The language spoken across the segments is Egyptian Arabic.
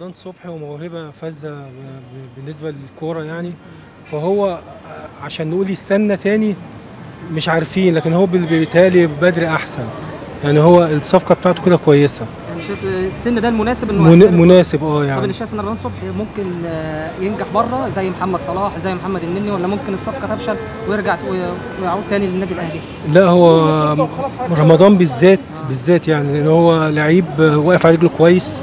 رمضان صبحي وموهبه فذه ب- ب- بالنسبه للكوره يعني فهو عشان نقول يستنى تاني مش عارفين لكن هو بال- بيتهيألي بدري احسن يعني هو الصفقه بتاعته كده كويسه يعني شايف السن ده المناسب انه من- يحترف؟ مناسب اه طب يعني انا شايف ان رمضان صبحي ممكن آه، ينجح بره زي محمد صلاح زي محمد النني ولا ممكن الصفقه تفشل ويرجع وي- ويعود تاني للنادي الاهلي لا هو رمضان بالذات بالذات يعني لان هو لعيب واقف على رجله كويس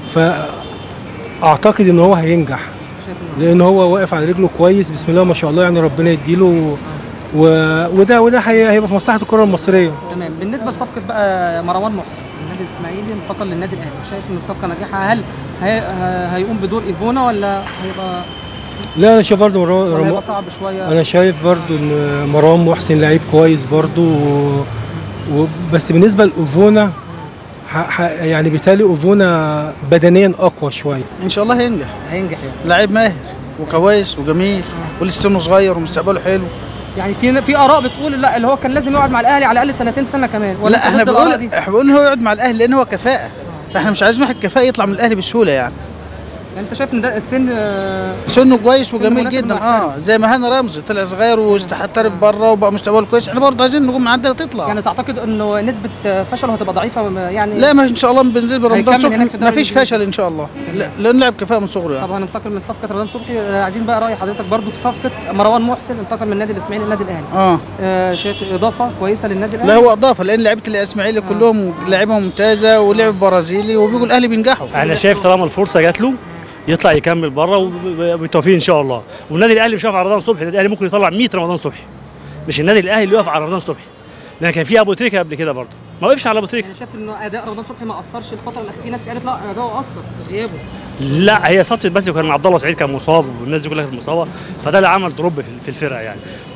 فاعتقد ان هو هينجح شايف انه لان هو واقف على رجله كويس بسم الله ما شاء الله يعني ربنا يديله و... وده وده هي- هيبقى في مصلحه الكره المصريه تمام بالنسبه لصفقه بقى مروان محسن النادي الاسماعيلي انتقل للنادي الاهلي شايف ان الصفقه ناجحه هل هي... ه- هيقوم بدور ايفونا ولا هيبقى لا انا شايف برضه ولا مرو... هيبقى صعب شويه انا شايف برضه ان مروان محسن لعيب كويس برضه و... و... بس بالنسبه لاوفونا ح... ح... يعني بالتالي اوفونا بدنيا اقوى شويه ان شاء الله هينجح هينجح يعني لعيب ماهر وكويس وجميل ولسه سنه صغير ومستقبله حلو يعني في في اراء بتقول لا اللي هو كان لازم يقعد مع الاهلي على الاقل سنتين سنه كمان ولا لا أنت احنا ضد الآراء بنقول دي؟ احنا بنقول هو يقعد مع الاهلي لان هو كفاءه فاحنا مش عايزين واحد كفاءه يطلع من الاهلي بسهوله يعني يعني انت شايف ان ده السن آه، سنه كويس سنه وجميل مناسب جدا إنه اه زي ما هاني رمزي طلع صغير واحترف بره وبقى مستقبله كويس احنا برضه عايزين نجوم من عندنا تطلع يعني تعتقد انه نسبه آه، فشله هتبقى ضعيفه يعني لا ما ان شاء الله بنزل برمضان هيكمل صبحي هناك في ما الدوري فيش الإنجليزي. فشل ان شاء الله لا- لانه لاعب كفاءه من صغره يعني طب هننتقل من صفقه رمضان صبحي آه، عايزين بقى راي حضرتك برضو في صفقه مروان محسن انتقل من النادي الاسماعيلي للنادي الاهلي اه آه، شايف اضافه كويسه للنادي الاهلي لا هو اضافه لان لعيبه الاسماعيلي كلهم لعيبه ممتازه ولعب برازيلي وبيجوا الاهلي بينجحوا انا شايف طالما الفرصه جات له يطلع يكمل بره وبالتوفيق ان شاء الله والنادي الاهلي مش واقف على رمضان صبحي النادي الاهلي ممكن يطلع 100 رمضان صبحي مش النادي الاهلي اللي يقف على رمضان صبحي لان كان في ابو تريكه قبل كده برضه ما وقفش على ابو تريكه يعني شايف انه اداء رمضان صبحي ما اثرش الفتره الاخيره في ناس قالت لا اداؤه اثر غيابه لا هي صدفه بس وكان عبد الله سعيد كان مصاب والناس دي كلها كانت مصابه فده اللي عمل دروب في- في الفرقه يعني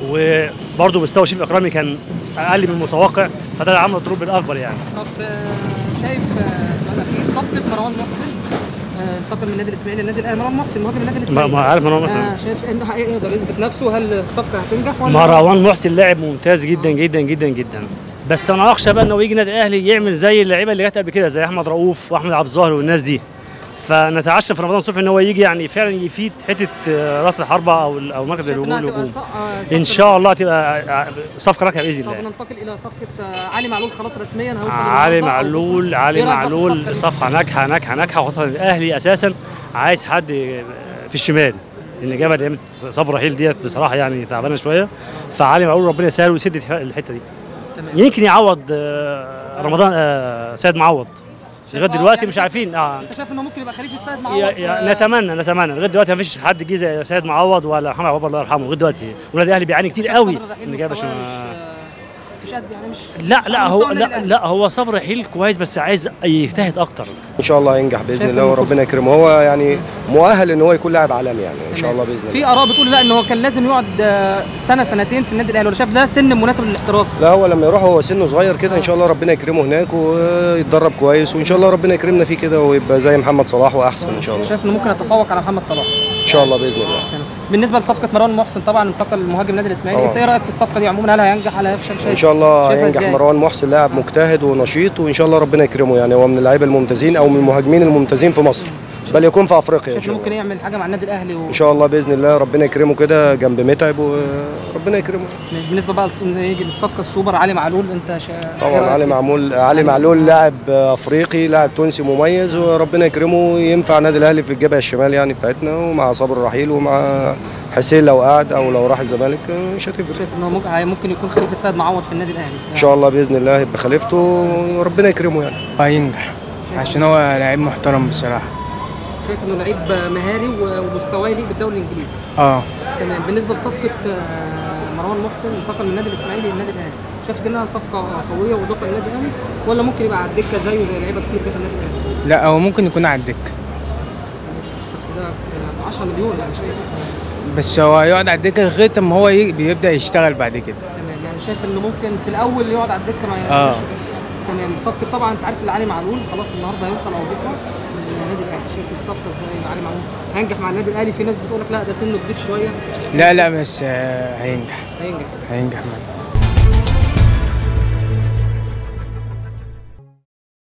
وبرضه مستوى شريف اكرامي كان اقل من المتوقع فده اللي عمل دروب الاكبر يعني طب آه، شايف آه، سؤال اخير صفقه مروان محسن آه، انتقل من النادي الاسماعيلي للنادي الاهلي مروان محسن مهاجم النادي ما الاسماعيلي ما عارف مروان محسن آه، شايف انه هيقدر يثبت نفسه هل الصفقه هتنجح ولا مروان محسن لاعب ممتاز جدا جدا جدا جدا بس انا اخشى بقى انه يجي النادي الاهلي يعمل زي اللعيبه اللي جت قبل كده زي احمد رؤوف واحمد عبد الظاهر والناس دي فنتعشى في رمضان صبحي ان هو يجي يعني فعلا يفيد حته آه، راس الحربه او او مركز شايف انها الهجوم هتبقى الهجوم ص- آه، صفقة ان شاء الله تبقى آه، صفقه راكبه باذن طب الله ننتقل الى صفقه آه، علي معلول خلاص رسميا هيوصل علي النهاردة أو معلول بكرة. علي إيه رأيك في معلول الصفقة دي؟ صفقه ناجحه ناجحه ناجحه وخاصه الاهلي اساسا عايز حد في الشمال لان جبل ايام صبر رحيل ديت بصراحه يعني تعبانه شويه فعلي معلول ربنا يسهل ويسد الحته دي تمام. يمكن يعوض آه، رمضان آه، سيد معوض لغايه شايف- آه، دلوقتي يعني مش شايف- عارفين اه انت شايف انه ممكن يبقى خليفه سيد معوض يا- يا- آه، نتمنى نتمنى لغايه دلوقتي ما فيش حد جه زي سيد معوض ولا محمد عبد الله يرحمه لغايه دلوقتي والنادي الاهلي بيعاني كتير شايف قوي صبري الرحيل ان جاب مستواه عشان- مش آه، مش قد يعني مش لا مش لا على هو مستوى النادي لا الأهلي. لا هو صبر رحيل كويس بس عايز يجتهد اكتر ان شاء الله هينجح باذن شايف الله إنه وربنا فرصة. يكرمه هو يعني مؤهل ان هو يكون لاعب عالمي يعني ان شاء الله باذن الله في اراء بتقول لا ان هو كان لازم يقعد آه، سنه سنتين في النادي الاهلي ولا شايف ده سن مناسب للاحتراف لا هو لما يروح هو سنه صغير كده ان شاء الله ربنا يكرمه هناك ويتدرب كويس وان شاء الله ربنا يكرمنا فيه كده ويبقى زي محمد صلاح واحسن ان شاء الله شايف انه ممكن يتفوق على محمد صلاح ان شاء الله باذن الله تمام. بالنسبه لصفقه مروان محسن طبعا انتقل مهاجم النادي الاسماعيلي طبعاً. انت ايه رايك في الصفقه دي عموما هل هينجح هل هيفشل شايف ان شاء الله شايفها هينجح إزاي؟ مروان محسن لاعب مجتهد ونشيط وان شاء الله ربنا يكرمه يعني هو من اللعيبه الممتازين او من المهاجمين الممتازين في مصر بل يكون في افريقيا ان شايف شاء انه ممكن الله يعمل حاجه مع النادي الاهلي و... ان شاء الله باذن الله ربنا يكرمه كده جنب متعب وربنا يكرمه بالنسبه بقى لص- إن يجي للصفقه السوبر علي معلول انت شا... إيه طبعا رأيك علي فيه؟ معمول علي معلول لاعب افريقي لاعب تونسي مميز وربنا يكرمه ينفع النادي الاهلي في الجبهه الشمال يعني بتاعتنا ومع صابر الرحيل ومع حسين لو قعد او لو راح الزمالك مش هتفرق شايف انه ممكن هي- ممكن يكون خليفه سيد معوض في النادي الاهلي ان شاء الله باذن الله يبقى خليفته وربنا يكرمه يعني هينجح عشان هو لعيب محترم بصراحة شايف انه لعيب مهاري و- ومستواه يليق بالدوري الانجليزي اه تمام بالنسبه لصفقه آه، مروان محسن انتقل من النادي الاسماعيلي للنادي الاهلي شايف انها صفقه قويه واضافه للنادي الاهلي ولا ممكن يبقى على الدكه زيه زي لعيبه كتير جت النادي الاهلي لا هو ممكن يكون على الدكة بس ده آه، 10 مليون يعني شايف بس هو يقعد على الدكة لغاية ما هو ي- بيبدأ يشتغل بعد كده تمام يعني شايف انه ممكن في الاول يقعد على الدكه ما آه. يعملش تمام صفقه طبعا انت عارف اللي علي معلول خلاص النهارده هيوصل او بكره النادي الاهلي شايف الصفقه ازاي علي معلول هينجح مع النادي الاهلي في ناس بتقول لك لا ده سنه كبير شويه لا لا بس آه، هينجح هينجح هينجح معاه